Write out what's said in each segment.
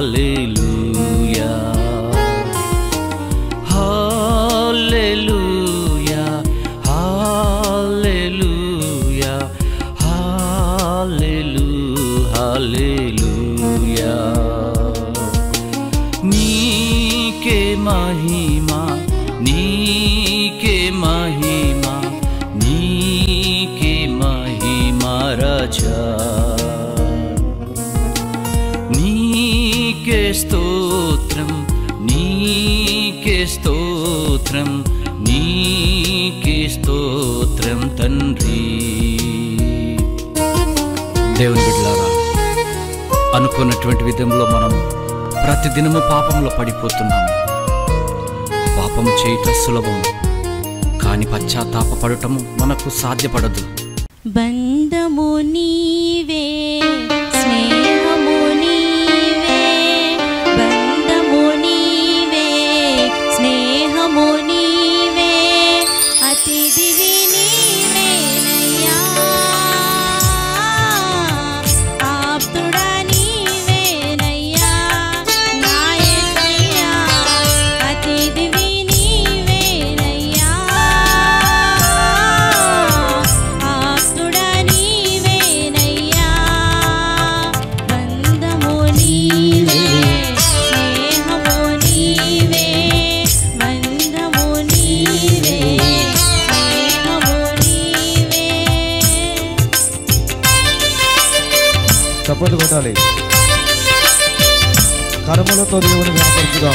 హల్లెలూయా హల్లెలూయా హల్లెలూయా హల్లెలూ హల్లెలూయా నీకే మహిమా నీకే మహిమా నీకే మహిమా రాజా నీకే స్తోత్రం నీకే స్తోత్రం నీకే స్తోత్రం తండ్రి దేవుని బిడ్డలారా అనుకున్నటువంటి విధంలో మనం ప్రతిదినము పాపంలో పడిపోతున్నాము పాపం చేయట సులభం కానీ పశ్చాత్తాపడటము మనకు సాధ్యపడదు బంధము నీవే స్నేహము నీవే బంధము నీవే స్నేహము నీవే అతిథివి నీవేనయ్యా ఆప్తుడా నీవేనయ్యా నా యేసయ్యా అతిథివి నీవేనయ్యా ఆప్తుడా నీవేనయ్యా బంధము నీవే స్నేహము నీవే బంధము నీవే స్నేహము నీవే చప్పట్లు కొట్టాలి కర్మలతో దేవుని కనపరుచుదాం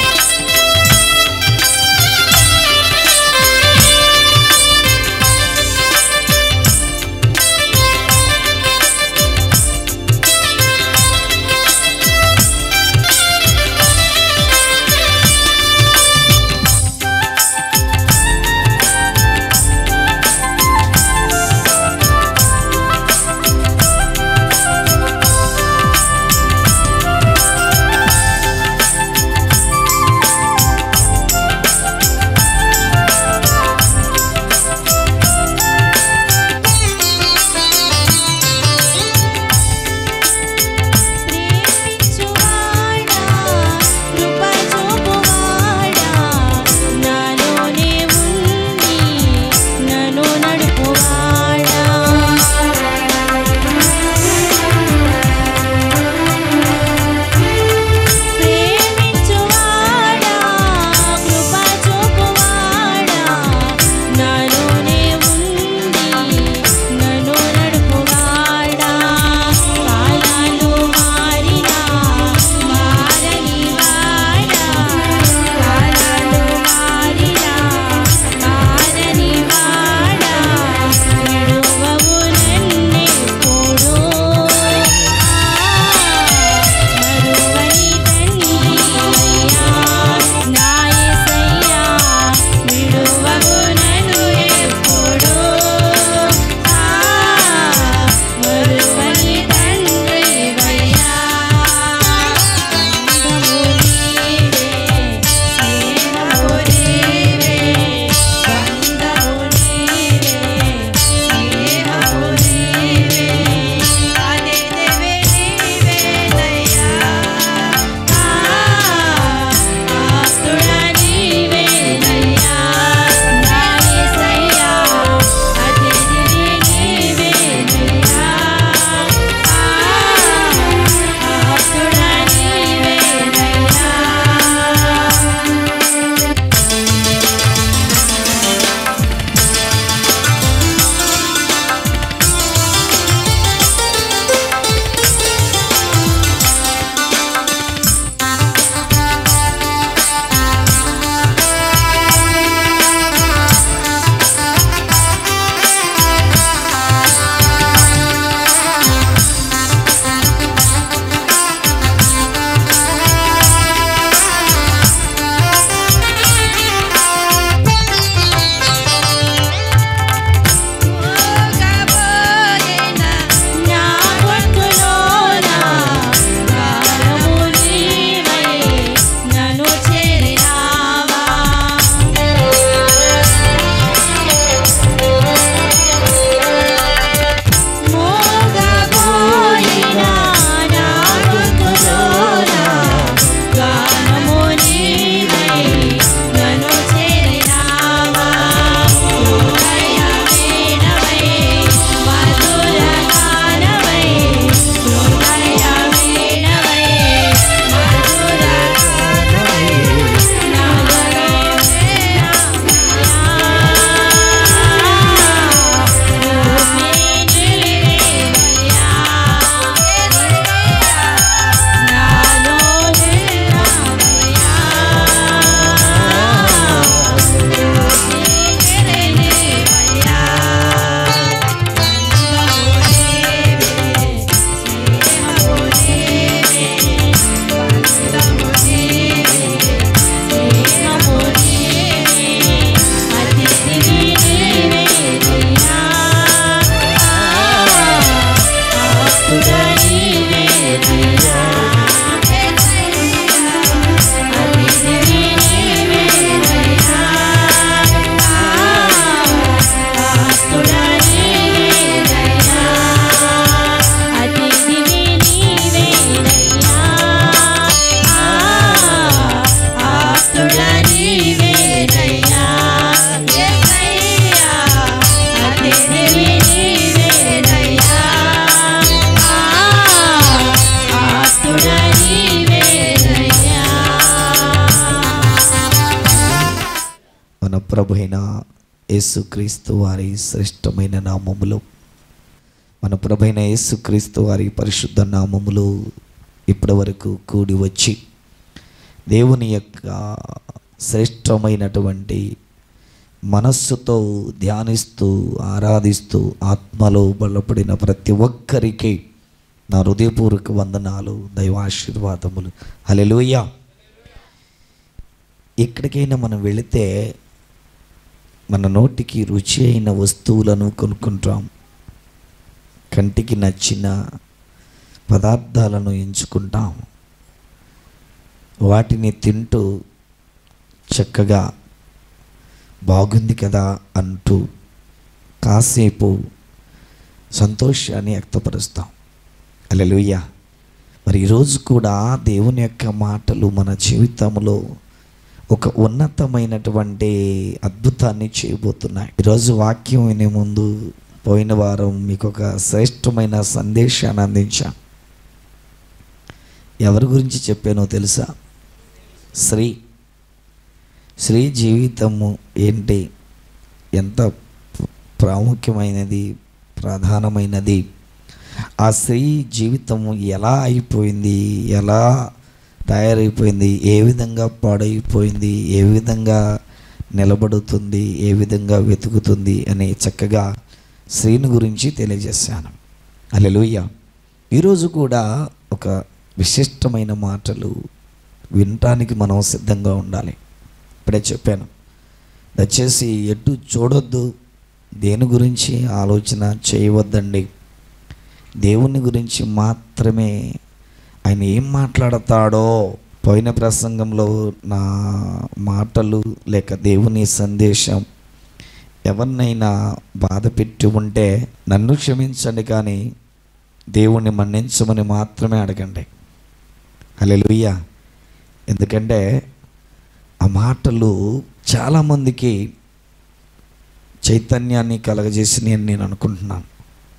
ప్రభు అయిన యేసుక్రీస్తు వారి శ్రేష్టమైన నామములో మన ప్రభు అయిన యేసుక్రీస్తు వారి పరిశుద్ధ నామములో ఇప్పటి వరకు కూడి వచ్చి దేవుని యొక్క శ్రేష్టమైనటువంటి మనస్సుతో ధ్యానిస్తూ ఆరాధిస్తూ ఆత్మలో బలపడిన ప్రతి ఒక్కరికి నా హృదయపూర్వక వందనాలు దైవాశీర్వాదములు హల్లెలూయా ఎక్కడికైనా మనం వెళితే మన నోటికి రుచి అయిన వస్తువులను కొనుక్కుంటాం కంటికి నచ్చిన పదార్థాలను ఎంచుకుంటాం వాటిని తింటూ చక్కగా బాగుంది కదా అంటూ కాసేపు సంతోషాన్ని వ్యక్తపరుస్తాం అలెలుయ్య మరి ఈరోజు కూడా దేవుని యొక్క మాటలు మన జీవితంలో ఒక ఉన్నతమైనటువంటి అద్భుతాన్ని చేయబోతున్నాయి ఈరోజు వాక్యం వినే ముందు పోయిన వారం మీకు ఒక శ్రేష్టమైన సందేశాన్ని అందించా ఎవరి గురించి చెప్పానో తెలుసా శ్రీ స్త్రీ జీవితము ఏంటి ఎంత ప్రాముఖ్యమైనది ప్రధానమైనది ఆ స్త్రీ జీవితము ఎలా అయిపోయింది ఎలా తయారైపోయింది ఏ విధంగా పాడైపోయింది ఏ విధంగా నిలబడుతుంది ఏ విధంగా వెతుకుతుంది అని చక్కగా స్త్రీని గురించి తెలియజేశాను అలెలుయ్య ఈరోజు కూడా ఒక విశిష్టమైన మాటలు వినటానికి మనం సిద్ధంగా ఉండాలి ఇప్పుడే చెప్పాను దయచేసి ఎటు చూడొద్దు దేని గురించి ఆలోచన చేయవద్దండి దేవుని గురించి మాత్రమే ఆయన ఏం మాట్లాడతాడో పోయిన ప్రసంగంలో నా మాటలు లేక దేవుని సందేశం ఎవరినైనా బాధ పెట్టి ఉంటే నన్ను క్షమించండి కానీ దేవుణ్ణి మన్నించమని మాత్రమే అడగండి హల్లెలూయా ఎందుకంటే ఆ మాటలు చాలామందికి చైతన్యాన్ని కలగజేసినాయి అని నేను అనుకుంటున్నాను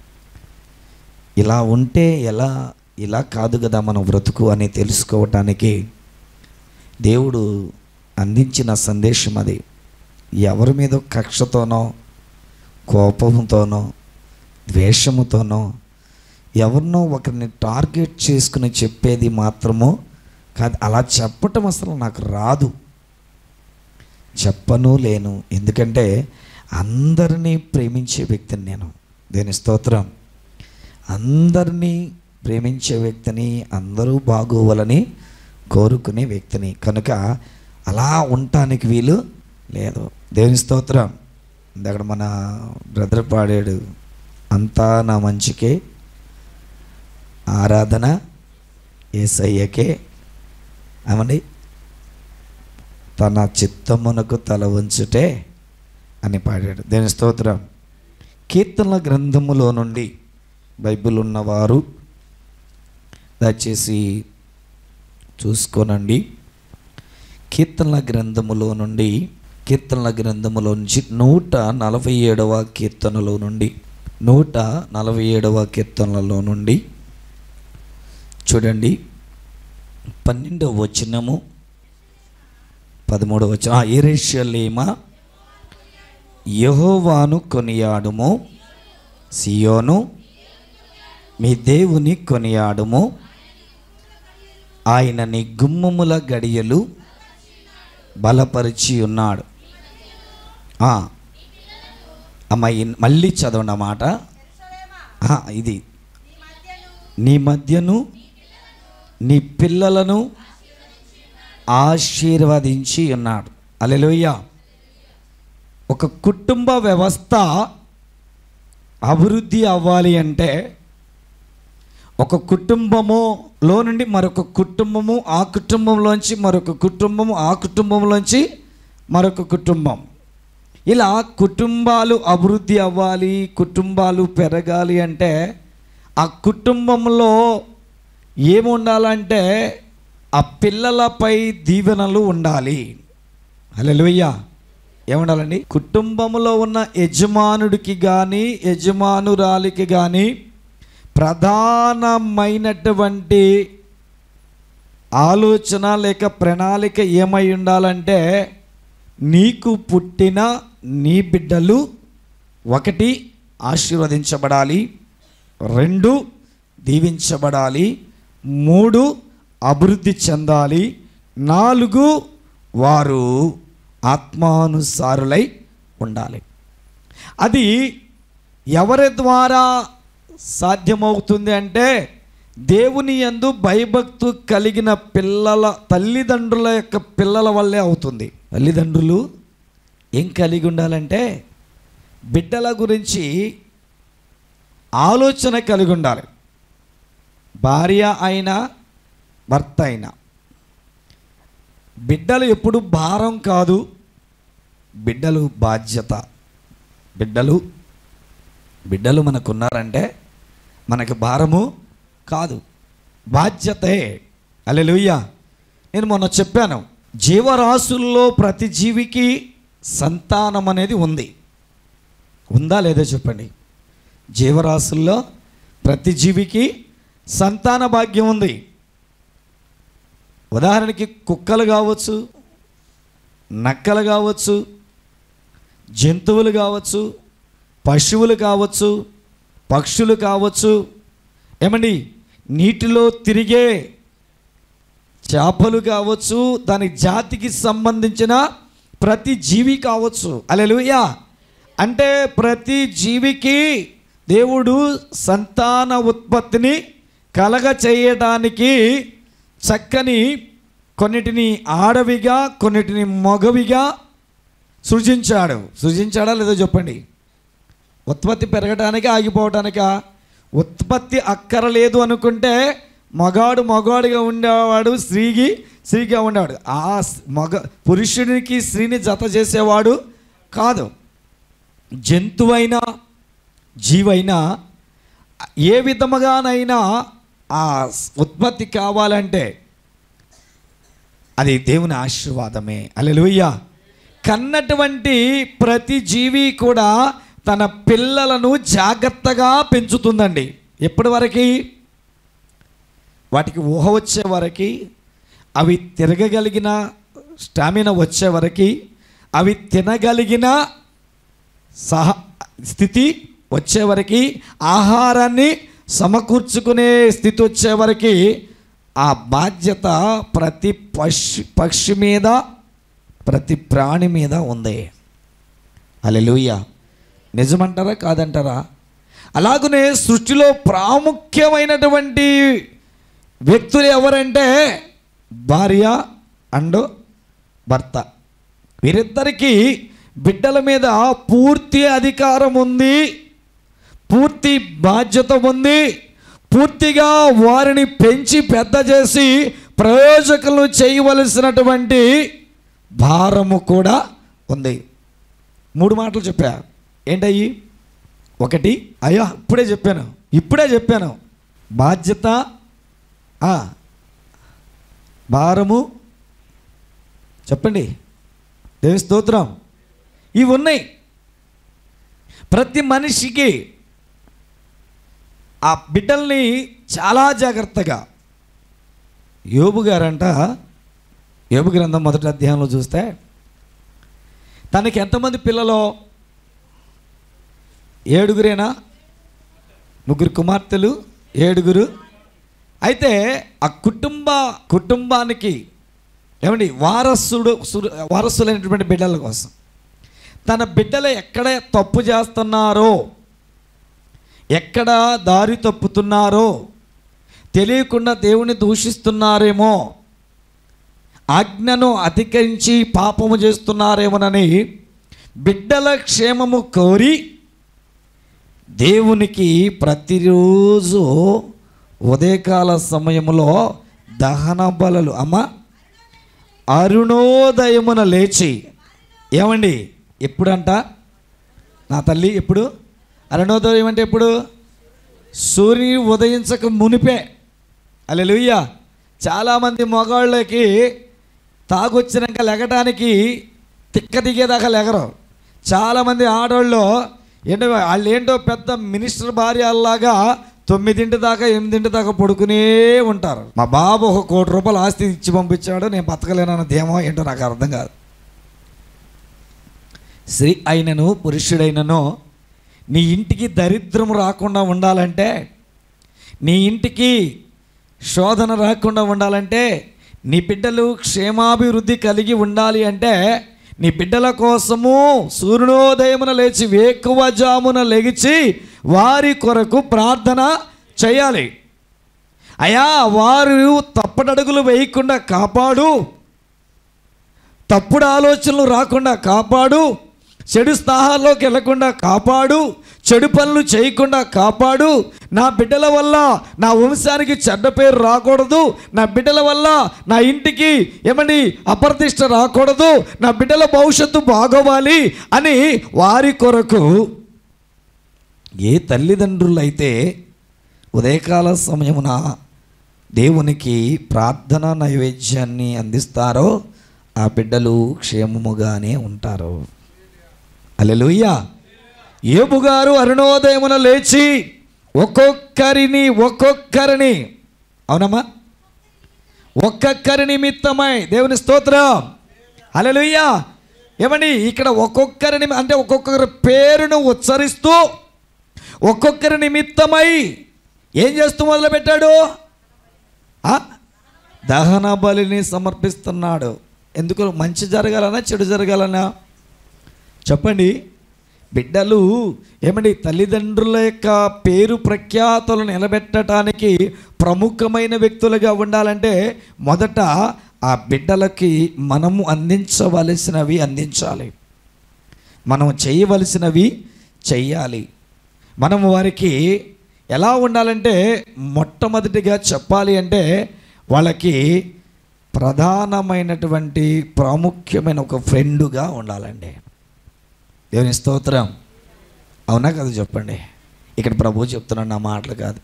ఇలా ఉంటే ఎలా ఇలా కాదు కదా మన బ్రతుకు అని తెలుసుకోవటానికి దేవుడు అందించిన సందేశం అది ఎవరి మీద కక్షతోనో కోపంతోనో ద్వేషముతోనో ఎవరినో ఒకరిని టార్గెట్ చేసుకుని చెప్పేది మాత్రమో కాదు అలా చెప్పటం అసలు నాకు రాదు చెప్పను లేను ఎందుకంటే అందరినీ ప్రేమించే వ్యక్తిని నేను దేని స్తోత్రం అందరినీ ప్రేమించే వ్యక్తిని అందరూ బాగోవాలని కోరుకునే వ్యక్తిని కనుక అలా ఉండటానికి వీలు లేదు దేవుని స్తోత్రం ఇందాక మన బ్రదర్ పాడాడు అంతా నా మంచికే ఆరాధన ఏసయ్యకే ఏమండి తన చిత్తమునకు తల ఉంచుటే అని పాడాడు దేని స్తోత్రం కీర్తనల గ్రంథములో నుండి బైబిల్ ఉన్నవారు దయచేసి చూసుకోనండి కీర్తనల గ్రంథములో నుండి కీర్తనల గ్రంథములో నుంచి నూట నలభై ఏడవ కీర్తనలో నుండి నూట నలభై ఏడవ కీర్తనలలో నుండి చూడండి పన్నెండవ వచనము పదమూడవ వచనం ఎరేషలేమ యహోవాను కొనియాడుము సియోను మీ దేవుని కొనియాడుము ఆయన నీ గుమ్మముల గడియలు బలపరిచి ఉన్నాడు ఆ, అమ్మ ఇన్- మళ్ళీ చదవండి ఆ మాట ఆ, ఇది నీ మధ్యను నీ పిల్లలను ఆశీర్వదించి ఉన్నాడు అలెలుయ్య ఒక కుటుంబ వ్యవస్థ అభివృద్ధి అవ్వాలి అంటే ఒక కుటుంబములో నుండి మరొక కుటుంబము ఆ కుటుంబంలోంచి మరొక కుటుంబము ఆ కుటుంబంలోంచి మరొక కుటుంబం ఇలా కుటుంబాలు అభివృద్ధి అవ్వాలి కుటుంబాలు పెరగాలి అంటే ఆ కుటుంబంలో ఏముండాలంటే ఆ పిల్లలపై దీవెనలు ఉండాలి హల్లెలూయా ఏముండాలండి కుటుంబంలో ఉన్న యజమానుడికి కానీ యజమానురాలికి కానీ ప్రధానమైనటువంటి ఆలోచన లేక ప్రణాళిక ఏమై ఉండాలంటే నీకు పుట్టిన నీ బిడ్డలు ఒకటి ఆశీర్వదించబడాలి రెండు దీవించబడాలి మూడు అభివృద్ధి చెందాలి నాలుగు వారు ఆత్మానుసారులై ఉండాలి అది ఎవరి ద్వారా సాధ్యమవుతుంది అంటే దేవుని యందు భయభక్తు కలిగిన పిల్లల తల్లిదండ్రుల యొక్క పిల్లల వల్లే అవుతుంది తల్లిదండ్రులు ఏం కలిగి ఉండాలంటే బిడ్డల గురించి ఆలోచన కలిగి ఉండాలి భార్య అయినా భర్త అయినా బిడ్డలు ఎప్పుడు భారం కాదు బిడ్డలు బాధ్యత బిడ్డలు బిడ్డలు మనకున్నారంటే మనకి భారము కాదు బాధ్యతే అలెలుయ్య నేను మొన్న చెప్పాను జీవరాశుల్లో ప్రతి జీవికి సంతానం అనేది ఉంది ఉందా లేదా చెప్పండి జీవరాశుల్లో ప్రతి జీవికి సంతాన భాగ్యం ఉంది ఉదాహరణకి కుక్కలు కావచ్చు నక్కలు కావచ్చు జంతువులు కావచ్చు పశువులు కావచ్చు పక్షులు కావచ్చు ఏమండి నీటిలో తిరిగే చేపలు కావచ్చు దాని జాతికి సంబంధించిన ప్రతి జీవి కావచ్చు అలెలుయా అంటే ప్రతి జీవికి దేవుడు సంతాన ఉత్పత్తిని కలగ చేయడానికి చక్కని కొన్నిటిని ఆడవిగా కొన్నిటిని మగవిగా సృజించాడు సృజించాడా లేదో చెప్పండి ఉత్పత్తి పెరగడానికి ఆగిపోవటానికా ఉత్పత్తి అక్కరలేదు అనుకుంటే మగాడు మగాడుగా ఉండేవాడు స్త్రీకి స్త్రీగా ఉండేవాడు ఆ స్- మగ పురుషునికి స్త్రీని జత చేసేవాడు కాదు జంతువైనా జీవైనా ఏ విధముగానైనా ఆ స్- ఉత్పత్తి కావాలంటే అది దేవుని ఆశీర్వాదమే అలెలుయ్య కన్నటువంటి ప్రతి జీవి కూడా తన పిల్లలను జాగ్రత్తగా పెంచుతుందండి ఎప్పటి వరకు వాటికి ఊహ వచ్చే వరకు అవి తిరగగలిగిన స్టామినా వచ్చే వరకు అవి తినగలిగిన సహ స్థితి వచ్చే వరకు ఆహారాన్ని సమకూర్చుకునే స్థితి వచ్చే వరకు ఆ బాధ్యత ప్రతి పక్షి పక్షి మీద ప్రతి ప్రాణి మీద ఉంది అలెలుయ్య నిజమంటారా కాదంటారా అలాగనే సృష్టిలో ప్రాముఖ్యమైనటువంటి వ్యక్తులు ఎవరంటే భార్య అండ్ భర్త వీరిద్దరికీ బిడ్డల మీద పూర్తి అధికారం ఉంది పూర్తి బాధ్యత ఉంది పూర్తిగా వారిని పెంచి పెద్ద చేసి ప్రయోజకులను చేయవలసినటువంటి భారము కూడా ఉంది మూడు మాటలు చెప్పా ఏంటయ్యి ఒకటి అయ్యా ఇప్పుడే చెప్పాను ఇప్పుడే చెప్పాను బాధ్యత ఆ, భారము చెప్పండి దేవి స్తోత్రం ఇవి ఉన్నాయి ప్రతి మనిషికి ఆ బిడ్డల్ని చాలా జాగ్రత్తగా యోబు గారంట యోబు గ్రంథం మొదటి అధ్యాయంలో చూస్తే తనకి ఎంతమంది పిల్లలో ఏడుగురేనా ముగ్గురు కుమార్తెలు ఏడుగురు అయితే ఆ కుటుంబ కుటుంబానికి ఏమండి వారసుడు సురు- వారసులైనటువంటి బిడ్డల కోసం తన బిడ్డలు ఎక్కడ తప్పు చేస్తున్నారో ఎక్కడ దారి తప్పుతున్నారో తెలియకుండా దేవుని దూషిస్తున్నారేమో ఆజ్ఞను అతికరించి పాపము చేస్తున్నారేమోనని బిడ్డల క్షేమము కోరి దేవునికి ప్రతిరోజు ఉదయకాల సమయంలో దహన బలలు అమ్మ అరుణోదయమున లేచి ఏమండి ఎప్పుడంట నా తల్లి ఎప్పుడు అరుణోదయం అంటే ఎప్పుడు సూర్యుని ఉదయించక మునిపే అలెలుయ్య చాలామంది మగవాళ్ళకి తాగొచ్చినాక లెగటానికి తిక్క దిగేదాకా లెగరు చాలామంది ఆడవాళ్ళు ఏంటో వాళ్ళు ఏంటో పెద్ద మినిస్టర్ భార్యలాగా తొమ్మిదింటి దాకా ఎనిమిదింటి దాకా పడుకునే ఉంటారు మా బాబు ఒక కోటి రూపాయలు ఆస్తి ఇచ్చి పంపించాడు నేను బతకలేనన్న ధేమో ఏంటో నాకు అర్థం కాదు స్త్రీ అయినను పురుషుడైనను నీ ఇంటికి దరిద్రం రాకుండా ఉండాలంటే నీ ఇంటికి శోధన రాకుండా ఉండాలంటే నీ బిడ్డలు క్షేమాభివృద్ధి కలిగి ఉండాలి అంటే నీ బిడ్డల కోసము సూర్యోదయమున లేచి వేకువజామున లెగిచి వారి కొరకు ప్రార్థన చేయాలి అయా వారు తప్పటడుగులు వేయకుండా కాపాడు తప్పుడు ఆలోచనలు రాకుండా కాపాడు చెడు స్థాహాల్లోకి వెళ్లకుండా కాపాడు చెడు పనులు చేయకుండా కాపాడు నా బిడ్డల వల్ల నా వంశానికి చెడ్డ పేరు రాకూడదు నా బిడ్డల వల్ల నా ఇంటికి ఏమని అప్రతిష్ట రాకూడదు నా బిడ్డల భవిష్యత్తు బాగోవాలి అని వారి కొరకు ఏ తల్లిదండ్రులైతే ఉదయకాల సమయమున దేవునికి ప్రార్థన నైవేద్యాన్ని అందిస్తారో ఆ బిడ్డలు క్షేమముగానే ఉంటారు అలెలుయ్య ఏబు గారు అరుణోదయమున లేచి ఒక్కొక్కరిని ఒక్కొక్కరిని అవునమ్మా ఒక్కొక్కరి నిమిత్తమై దేవుని స్తోత్రం అలెలుయ్య ఏమండి ఇక్కడ ఒక్కొక్కరి నిమి- అంటే ఒక్కొక్కరి పేరును ఉచ్చరిస్తూ ఒక్కొక్కరి నిమిత్తమై ఏం చేస్తూ మొదలుపెట్టాడు ఆ? దహన బలిని సమర్పిస్తున్నాడు ఎందుకు మంచి జరగాలనా చెడు జరగాలనా చెప్పండి బిడ్డలు ఏమండి తల్లిదండ్రుల యొక్క పేరు ప్రఖ్యాతులు నిలబెట్టడానికి ప్రముఖమైన వ్యక్తులుగా ఉండాలంటే మొదట ఆ బిడ్డలకి మనము అందించవలసినవి అందించాలి మనం చేయవలసినవి చెయ్యాలి మనం వారికి ఎలా ఉండాలంటే మొట్టమొదటిగా చెప్పాలి అంటే వాళ్ళకి ప్రధానమైనటువంటి ప్రాముఖ్యమైన ఒక ఫ్రెండుగా ఉండాలండి దేవుని స్తోత్రం అవునా కదా చెప్పండి ఇక్కడ ప్రభు చెప్తున్నాడు నా మాటలు కాదు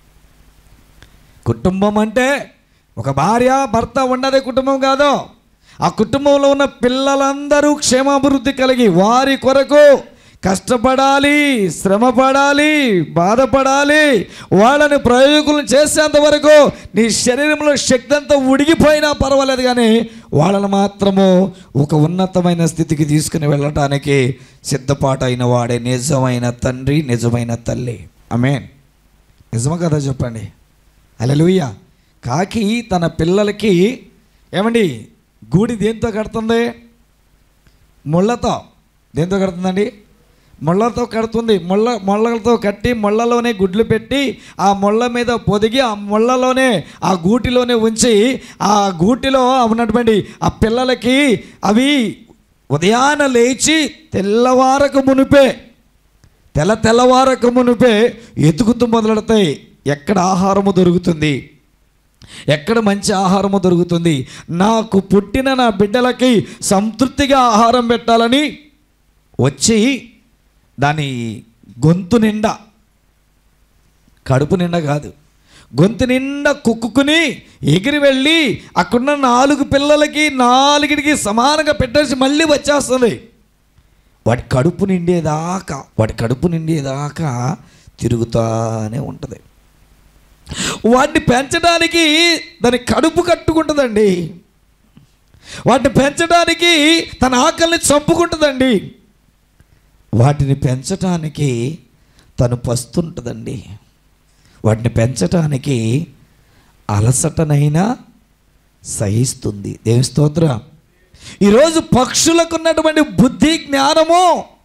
కుటుంబం అంటే ఒక భార్య భర్త ఉన్నదే కుటుంబం కాదు ఆ కుటుంబంలో ఉన్న పిల్లలందరూ క్షేమాభివృద్ధి కలిగి వారి కొరకు కష్టపడాలి శ్రమపడాలి బాధపడాలి వాళ్ళని ప్రయోజకులను చేసేంత వరకు నీ శరీరంలో శక్తి అంతా ఉడిగిపోయినా పర్వాలేదు కానీ వాళ్ళని మాత్రము ఒక ఉన్నతమైన స్థితికి తీసుకుని వెళ్ళటానికి సిద్ధపాటు అయిన వాడే నిజమైన తండ్రి నిజమైన తల్లి ఆమెన్ నిజమా కదా చెప్పండి అలలుయ్య కాకి తన పిల్లలకి ఏమండి గూడి దేంతో కడుతుంది ముళ్ళతో దేంతో కడుతుందండి ముళ్ళతో కడుతుంది ముళ్ళ ముళ్ళతో కట్టి ముళ్ళలోనే గుడ్లు పెట్టి ఆ ముళ్ళ మీద పొదిగి ఆ ముళ్ళలోనే ఆ గూటిలోనే ఉంచి ఆ గూటిలో ఉన్నటువంటి ఆ పిల్లలకి అవి ఉదయాన లేచి తెల్లవారకు మునిపే తెల్ల తెల్లవారక మునిపే ఎతుకుతూ మొదలెడతాయి ఎక్కడ ఆహారము దొరుకుతుంది ఎక్కడ మంచి ఆహారము దొరుకుతుంది నాకు పుట్టిన నా బిడ్డలకి సంతృప్తిగా ఆహారం పెట్టాలని వచ్చి దాని గొంతు నిండా కడుపు నిండా కాదు గొంతు నిండా కుక్కుని ఎగిరి వెళ్ళి అక్కడున్న నాలుగు పిల్లలకి నాలుగిటికి సమానంగా పెట్టేసి మళ్ళీ వచ్చేస్తుంది వాడి కడుపు నిండేదాకా వాడి కడుపు నిండేదాకా తిరుగుతానే ఉంటుంది వాటిని పెంచడానికి దాని కడుపు కట్టుకుంటుందండి వాటిని పెంచడానికి తన ఆకలిని చంపుకుంటుందండి వాటిని పెంచటానికి తను పస్తుంటుందండి వాటిని పెంచటానికి అలసటనైనా సహిస్తుంది దేవి స్తోత్రం ఈరోజు పక్షులకు ఉన్నటువంటి బుద్ధి జ్ఞానము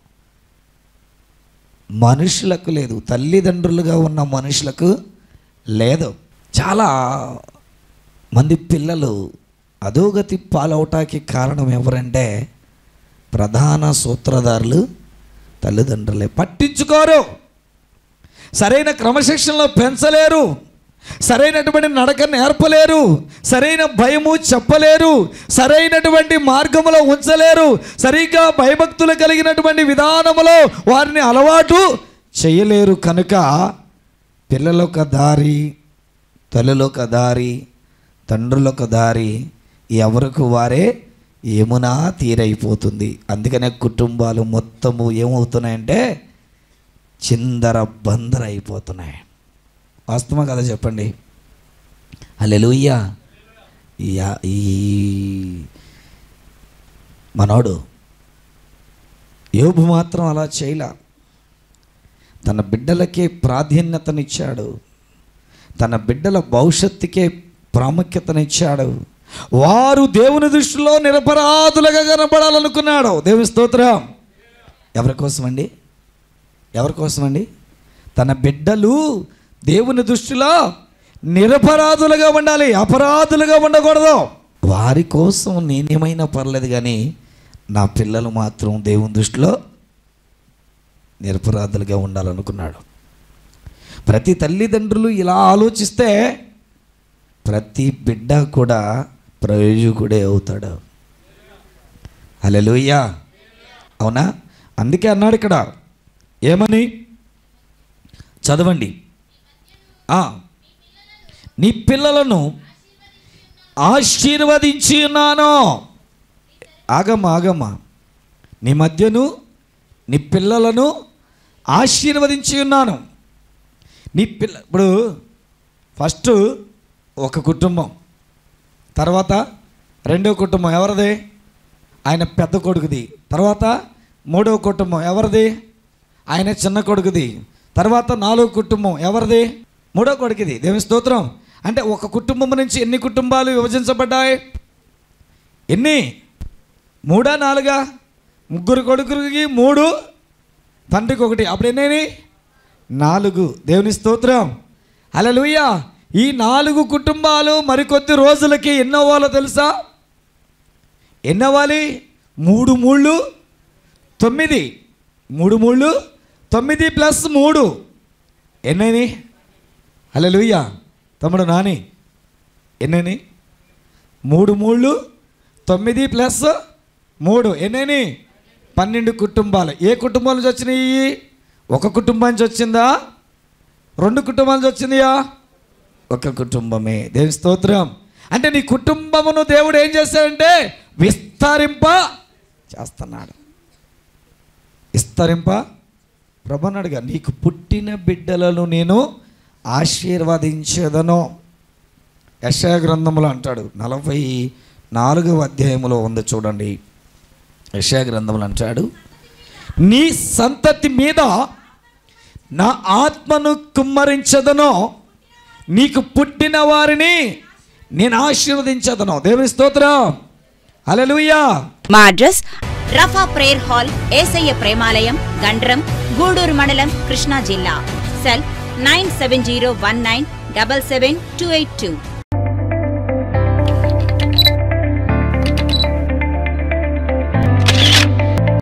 మనుషులకు లేదు తల్లిదండ్రులుగా ఉన్న మనుషులకు లేదు చాలా మంది పిల్లలు అధోగతి పాలవటానికి కారణం ఎవరంటే ప్రధాన సూత్రధారులు తల్లిదండ్రులే పట్టించుకోరు సరైన క్రమశిక్షణలో పెంచలేరు సరైనటువంటి నడక నేర్పలేరు సరైన భయము చెప్పలేరు సరైనటువంటి మార్గములో ఉంచలేరు సరిగ్గా భయభక్తులు కలిగినటువంటి విధానములో వారిని అలవాటు చేయలేరు కనుక పిల్లలొక దారి తల్లులొక దారి తండ్రులొక దారి ఎవరికి వారే ఏమునా తీరైపోతుంది అందుకనే కుటుంబాలు మొత్తము ఏమవుతున్నాయంటే చిందర బందర అయిపోతున్నాయి వాస్తవమా కదా చెప్పండి అల్లెలుయ్యా ఈ మనోడు యోబు మాత్రం అలా చేయలా తన బిడ్డలకే ప్రాధాన్యతనిచ్చాడు తన బిడ్డల భవిష్యత్తుకే ప్రాముఖ్యతనిచ్చాడు వారు దేవుని దృష్టిలో నిరపరాధులుగా కనపడాలనుకున్నాడు దేవుని స్తోత్రం ఎవరి కోసమండి ఎవరి కోసమండి తన బిడ్డలు దేవుని దృష్టిలో నిరపరాధులుగా ఉండాలి అపరాధులుగా ఉండకూడదు వారి కోసం నేనేమైనా పర్లేదు కానీ నా పిల్లలు మాత్రం దేవుని దృష్టిలో నిరపరాధులుగా ఉండాలనుకున్నాడు ప్రతి తల్లిదండ్రులు ఇలా ఆలోచిస్తే ప్రతి బిడ్డ కూడా ప్రయోజకుడే అవుతాడు హల్లెలూయా అవునా అందుకే అన్నాడు ఇక్కడ ఏమని చదవండి ఆ, నీ పిల్లలను ఆశీర్వదించి ఉన్నాను ఆగమ్మ ఆగమ్మ నీ మధ్యను నీ పిల్లలను ఆశీర్వదించి ఉన్నాను నీ పిల్ల ఇప్పుడు ఫస్ట్ ఒక కుటుంబం తర్వాత రెండో కుటుంబం ఎవరిది ఆయన పెద్ద కొడుకుది తర్వాత మూడో కుటుంబం ఎవరిది ఆయన చిన్న కొడుకుది తర్వాత నాలుగో కుటుంబం ఎవరిది మూడో కొడుకుది దేవుని స్తోత్రం అంటే ఒక కుటుంబం నుంచి ఎన్ని కుటుంబాలు విభజించబడ్డాయి ఎన్ని మూడా నాలుగా ముగ్గురు కొడుకులకి మూడు తండ్రికి ఒకటి అప్పుడు ఎన్ని నాలుగు దేవుని స్తోత్రం హల్లెలూయా ఈ నాలుగు కుటుంబాలు మరికొద్ది రోజులకి ఎన్నవ్వాలో తెలుసా ఎన్నవ్వాలి మూడు మూళ్ళు తొమ్మిది మూడు మూళ్ళు తొమ్మిది ప్లస్ మూడు ఎన్నని హల్లెలూయా తమ్ముడు నాని ఎన్నని మూడు మూళ్ళు తొమ్మిది ప్లస్ మూడు ఎన్నని పన్నెండు కుటుంబాలు ఏ కుటుంబాల నుంచి వచ్చినాయి ఒక కుటుంబం నుంచి వచ్చిందా రెండు కుటుంబాల నుంచి వచ్చిందియా ఒక కుటుంబమే దేవి స్తోత్రం అంటే నీ కుటుంబమును దేవుడు ఏం చేశాడంటే విస్తరింప చేస్తున్నాడు విస్తరింప ప్రభన్నాడుగా నీకు పుట్టిన బిడ్డలను నేను ఆశీర్వదించేదను యశయ గ్రంథములో అంటాడు నలభై నాలుగవ అధ్యాయములో ఉంది చూడండి యశయ గ్రంథములు అంటాడు నీ సంతతి మీద నా ఆత్మను కుమ్మరించదను నీకు పుట్టిన వారిని నేను ఆశీర్వదించదను దేవుని స్తోత్రం హల్లెలూయా మా address Rapha prayer hall Yesayya Premalayam Gandram Gudur మండలం కృష్ణా జిల్లా cell nine seven zero one nine double seven two eight two